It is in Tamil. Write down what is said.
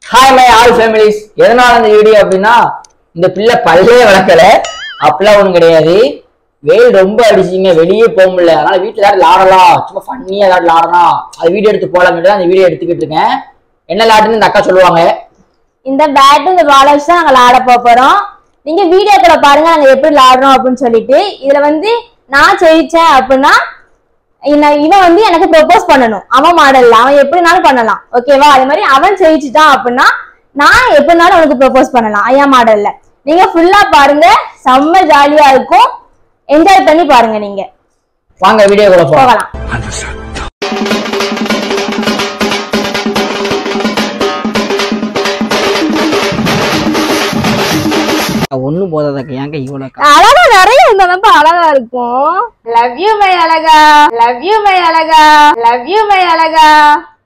ஹாய் மை ஆல் ஃபேமிலிஸ் எதனால இந்த வீடியோ அப்படின்னா இந்த பிள்ளை பல்லே வளர்க்கல அப்பெல்லாம் ஒண்ணும் கிடையாது வெயில் ரொம்ப அடிச்சிங்க வெளியே போக முடியல அதனால வீட்டுல ஏதாவது விளாடலாம் சும்மா ஃபன்னியா ஏதாவது விளாடலாம் அது வீடியோ எடுத்து போலாம் அந்த வீடியோ எடுத்துக்கிட்டு இருக்கேன் என்ன விளாட்டுன்னு இந்த அக்கா சொல்லுவாங்க இந்த பேட்டும் இந்த பாலை வச்சு தான் நாங்க விளாட போக போறோம் நீங்க வீடியோக்களை பாருங்க நாங்க எப்படி விளாடுறோம் அப்படின்னு சொல்லிட்டு இதுல வந்து நான் ஜெயிச்சேன் அப்படின்னா என்ன- இவன் வந்து எனக்கு ப்ரொபோஸ் பண்ணணும் அவன் மாடல்ல அவன் எப்படினாலும் பண்ணலாம் ஓகேவா அதே மாதிரி அவன் ஜெயிச்சுட்டான் அப்படின்னா நான் எப்படினாலும் அவனுக்கு ப்ரொபோஸ் பண்ணலாம் ஐயா மாடல்ல நீங்க ஃபுல்லா பாருங்க செம்ம ஜாலியா இருக்கும் என்ஜாய் பண்ணி பாருங்க நீங்க வாங்க வீடியோக்குள்ள போகலாம் போகலாம் ஒன்னும் போதாதக்க ஏங்க இவ்வளோ அழகா நிறைய இருந்தா அழகா இருக்கும் லவ் யூ மை அழகா லவ் யூ மை அழகா லவ் யூ மை அழகா